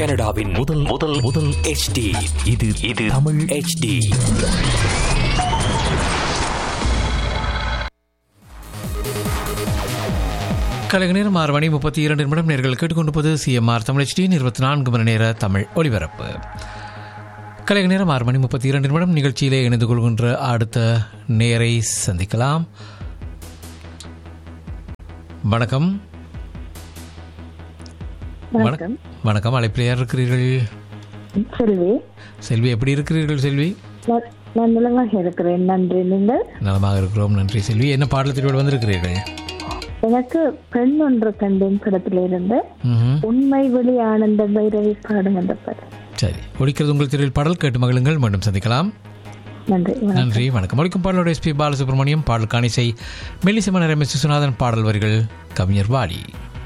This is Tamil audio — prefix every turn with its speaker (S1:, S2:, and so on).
S1: கனடாவின் முதல் முதல் முதல் HD இது இது தமிழ் HD
S2: கலைஞர் நேரம் ஆறு மணி முப்பத்தி இரண்டு நிமிடம் நேர்கள் கேட்டுக்கொண்டிருப்பது சிஎம்ஆர் தமிழ் HD இருபத்தி நான்கு மணி நேர தமிழ் ஒலிபரப்பு கலைஞர் நேரம் ஆறு மணி முப்பத்தி இரண்டு நிமிடம் நிகழ்ச்சியிலே இணைந்து கொள்கின்ற அடுத்த நேரை சந்திக்கலாம் வணக்கம்
S3: வணக்கம்
S2: வணக்கம் அழைப்பில் யார் இருக்கிறீர்கள்
S3: செல்வி
S2: செல்வி எப்படி இருக்கிறீர்கள் செல்வி
S3: நான் நான் நலமாக இருக்கிறேன் நன்றி நீங்கள்
S2: நலமாக இருக்கிறோம் நன்றி செல்வி என்ன பாடலத்திலோடு வந்திருக்கிறீர்கள்
S3: எனக்கு பெண் ஒன்று கண்டேன் படத்துல இருந்து
S2: ம்ஹும்.
S3: உண்மை வெளி ஆனந்த பைரவி பாடும் அந்த படம்
S2: சரி ஒழிக்கிறது உங்கள் திரையில் பாடல் கேட்டு மகிழுங்கள் மீண்டும் சந்திக்கலாம்
S3: நன்றி வணக்கம்.
S2: நன்றி வணக்கம் ஒழிக்கும் பாடலோட எஸ்பி பாலசுப்ரமணியம் பாடல் காணிசை மெல்லிசமன் எம் எஸ் விஸ்வநாதன் பாடல் வரிகள் கவிஞர் வாலி